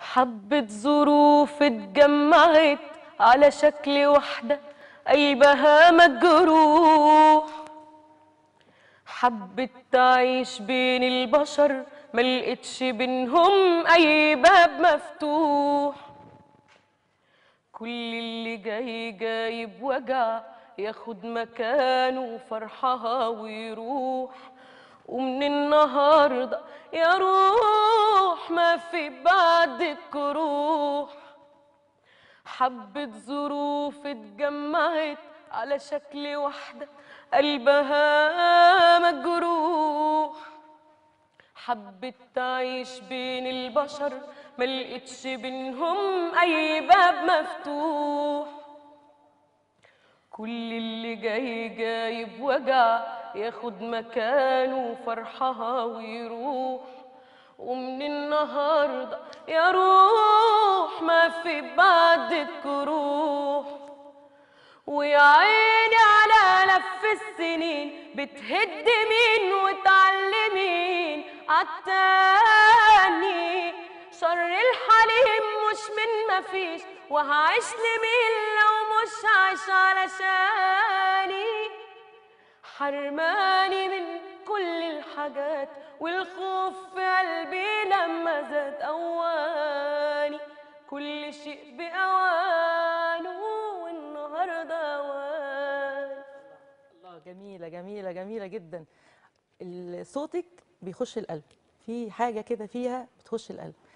حبة ظروف اتجمعت على شكل وحدة قلبها مجروح حبت تعيش بين البشر ملقتش بينهم أي باب مفتوح كل اللي جاي جايب وجع ياخد مكانه فرحها ويروح ومن النهارده يا روح ما في بعدك روح حبة ظروف اتجمعت على شكل واحدة قلبها مجروح حبت تعيش بين البشر ملقتش بينهم أي باب مفتوح كل اللي جاي جايب وجع ياخد مكانه فرحها ويروح ومن النهارده يا روح ما في بعدك روح ويا عيني على لف السنين بتهد مين وتعلمين عالتاني شر الحليم مش من مفيش وهعيش لمين لو مش عايش علشاني حرماني من كل الحاجات والخوف في قلبي لما زاد أواني كل شيء بأوانه والنهارده أوان الله جميلة جميلة جميلة جدا ال- صوتك بيخش القلب في حاجة كده فيها بتخش القلب